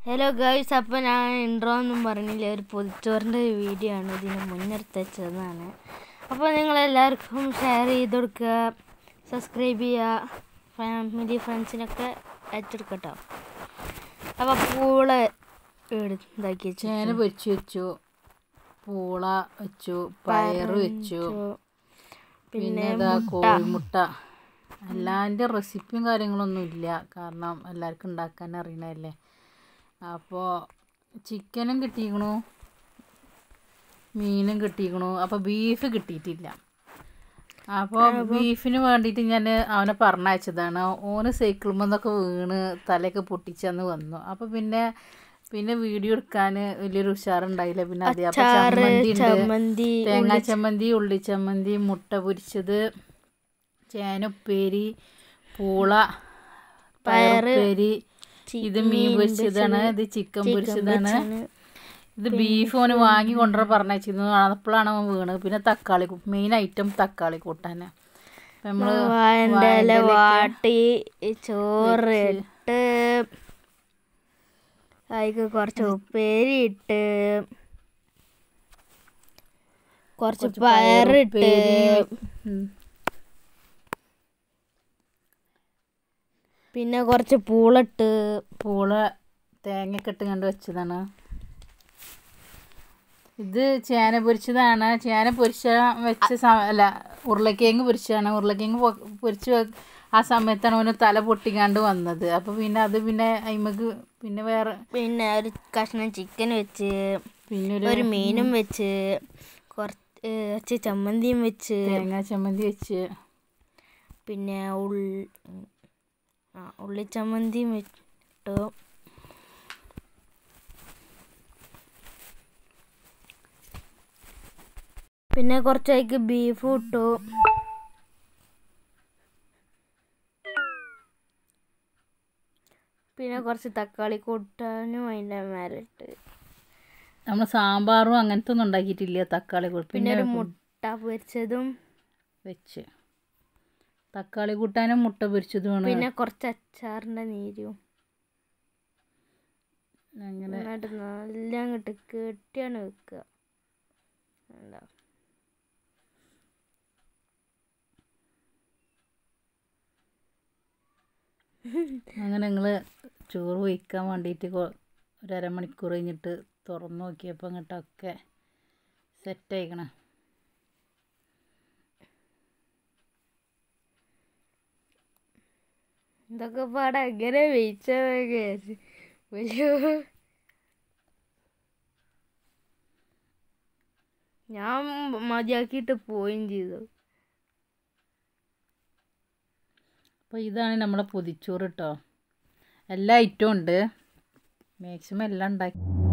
Hello guys അപ്പോൾ ഞാൻ intro ഒന്നും പറഞ്ഞില്ല ഒരു പൊതിച്ചോറിൻ്റെ വീഡിയോ ആണ് ഇതിന് മുന്നെടുത്ത് വെച്ചതാണ് അപ്പോൾ നിങ്ങളെല്ലാവർക്കും ഷെയർ ചെയ്ത് കൊടുക്കുക സബ്സ്ക്രൈബ് ചെയ്യുക ഫാമിലി ഫ്രണ്ട്സിനൊക്കെ അയച്ചെടുക്കട്ടോ അപ്പോൾ പൂള ഇതാക്കി വെച്ചു ചേന പൊരിച്ചു വെച്ചു പൂള വെച്ചു പയറ് വെച്ചു പിന്നെ ഇതാ കോഴിമുട്ട എല്ലാൻ്റെ റെസിപ്പിയും കാര്യങ്ങളൊന്നും ഇല്ല കാരണം എല്ലാവർക്കും ഉണ്ടാക്കാൻ അറിയണതല്ലേ അപ്പോൾ ചിക്കനും കിട്ടിക്കണു മീനും കിട്ടിക്കണു അപ്പോൾ ബീഫ് കിട്ടിയിട്ടില്ല അപ്പോൾ ബീഫിന് വേണ്ടിയിട്ട് ഞാൻ അവനെ പറഞ്ഞയച്ചതാണ് ഓന് സൈക്കിളുമെന്നൊക്കെ വീണ് തലയൊക്കെ പൊട്ടിച്ചന്ന് വന്നു അപ്പോൾ പിന്നെ പിന്നെ വീഡിയോ എടുക്കാൻ വലിയൊരു ഉഷാറുണ്ടായില്ല പിന്നെ അതെ അപ്പോൾ ചമ്മന്തി ഉണ്ട് ചമ്മന്തി തേങ്ങാ ചമ്മന്തി ഉള്ളി ചമ്മന്തി മുട്ട പൊരിച്ചത് ചേന ഉപ്പേരി പൂള പയറുപ്പേരി ഇത് മീൻ പൊരിച്ചതാണ് ഇത് ചിക്കൻ പൊരിച്ചതാണ് ഇത് ബീഫ് ഓന് വാങ്ങി കൊണ്ടുവരാൻ പറഞ്ഞിരുന്നു അപ്പോഴാണ് അവൻ വീണത് പിന്നെ തക്കാളി മെയിൻ ഐറ്റം തക്കാളി കൂട്ടാൻ അപ്പം നമ്മൾ വാഴൻ്റെ ഇല വാട്ടി ചോറ് ഇട്ട് അതിക്ക് കുറച്ച് ഉപ്പേരി ഇട്ട് കുറച്ച് പയറിട്ട് പിന്നെ കുറച്ച് പൂളിട്ട് പൂള തേങ്ങയൊക്കെ ഇട്ട് കണ്ട് വെച്ചതാണ് ഇത് ചേന പൊരിച്ചതാണ് ചേന പൊരിച്ച വെച്ച സമ അല്ല ഉരുളക്കിഴങ്ങ് പൊരിച്ചതാണ് ഉരുളക്കിഴങ്ങ് പൊ- പൊരിച്ച് വെ- ആ സമയത്താണ് അവന് തല പൊട്ടിക്കാണ്ട് വന്നത് അപ്പോൾ പിന്നെ അത് പിന്നെ അയിമക്ക് പിന്നെ വേറെ പിന്നെ ഒരു കഷ്ണം ചിക്കൻ വെച്ച് പിന്നെ ഒരു ഒരു മീനും വെച്ച് കുറച്ച് കുറച്ച് ചമ്മന്തിയും വെച്ച് തേങ്ങാ ചമ്മന്തി വെച്ച് പിന്നെ ഉള്ളി ആ ഉള്ളി ചമ്മന്തിയും ഇട്ടു പിന്നെ കുറച്ചേക്ക് ബീഫ് ഇട്ടു പിന്നെ കുറച്ച് തക്കാളി കൂട്ടാനും അതിൻ്റെ മേലിട്ട് നമ്മൾ സാമ്പാറും അങ്ങനത്തെ ഒന്നും ഉണ്ടാക്കിയിട്ടില്ല തക്കാളി കൂട്ടി പിന്നെ ഒരു മുട്ട പൊരിച്ചതും വെച്ച് തക്കാളി കൂട്ടാനും മുട്ട പൊരിച്ചതുമാണ് പിന്നെ കുറച്ച് അച്ചാറിൻ്റെ നീരും അങ്ങനെ എന്നിട്ട് നല്ല അങ്ങോട്ട് കെട്ടിയാണ് വെക്കുക കണ്ടോ? അങ്ങനെ ഞങ്ങൾ ചോറ് വയ്ക്കാൻ വേണ്ടിയിട്ട് കൊ- ഒരു അരമണിക്കൂർ കഴിഞ്ഞിട്ട് തുറന്നു നോക്കിയപ്പോൾ ഇങ്ങോട്ടൊക്കെ സെറ്റ് ആയിക്കണേ ഇതൊക്കെ പാടെ എങ്ങനെ വെയിച്ചതൊക്കെ വലിയ ഞാൻ മതിയാക്കിയിട്ട് പോവുകയും ചെയ്തു അപ്പോൾ ഇതാണ് നമ്മളെ പൊതിച്ചോറ് കേട്ടോ എല്ലാ ഐറ്റവും ഉണ്ട് മാക്സിമം എല്ലാം ഉണ്ടാക്കി